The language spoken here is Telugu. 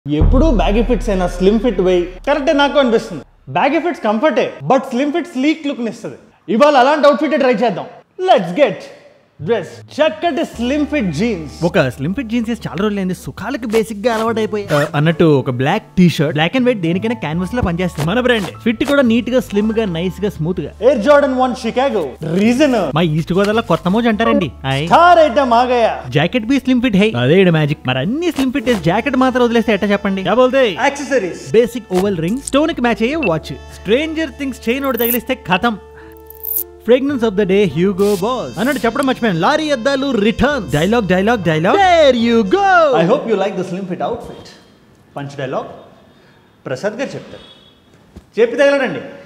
ఎప్పుడు బ్యాగీ ఫిట్స్ అయినా స్లిమ్ ఫిట్ వేయి కరెక్టే నాకు అనిపిస్తుంది బ్యాగీ ఫిట్స్ కంఫర్టే but slim fit sleek look ఇస్తుంది ఇవాళ అలాంటి అవుట్ఫిట్ ట్రై చేద్దాం లెట్స్ గెట్ డ్రెస్ చక్కటి స్లిమ్ ఫిట్ జీన్స్ ఒక స్లిమ్ ఫిట్ జీన్స్ వేసి చాలా రోజులైంది సుఖాలకు బేసిక్ గా అలవాటు అయిపోయి అన్నట్టు ఒక black tee shirt black and white దేనికైనా క్యాన్వాస్ లో పనిచేస్తుంది మన బ్రాండ్ ఫిట్ కూడా నీట్ గా స్లిమ్ గా నైస్ గా స్మూత్ గా Air Jordan one Chicago reason మా ఈస్ట్ గోదావరిలో కొత్త మోజు అంటారండి హాయ్ కార్ ఐటమ్ ఆగయా జాకెట్ బి స్లిమ్ ఫిట్ హై అదే మ్యాజిక్ మరి అన్ని స్లిమ్ ఫిట్ జాకెట్ మాత్రం వదిలేస్తే ఎట్టా చెప్పండి బోల్తే accessories basic oval ring stone కి మ్యాచ్ అయ్యే వాచ్ స్ట్రేంజర్ థింగ్స్ చైన్ ఒకటి తగిలిస్తే ఖతం fragrance of the day Hugo Boss అన్నట్టు చెప్పడం మర్చిపోయాను లారీ అద్దాలు return dialogue dialogue dialogue there you go I hope you like the slim fit అవుట్ ఫిట్ పంచ్ డైలాగ్ ప్రసాద్ గారు చెప్తారు చెప్పి తగలడండి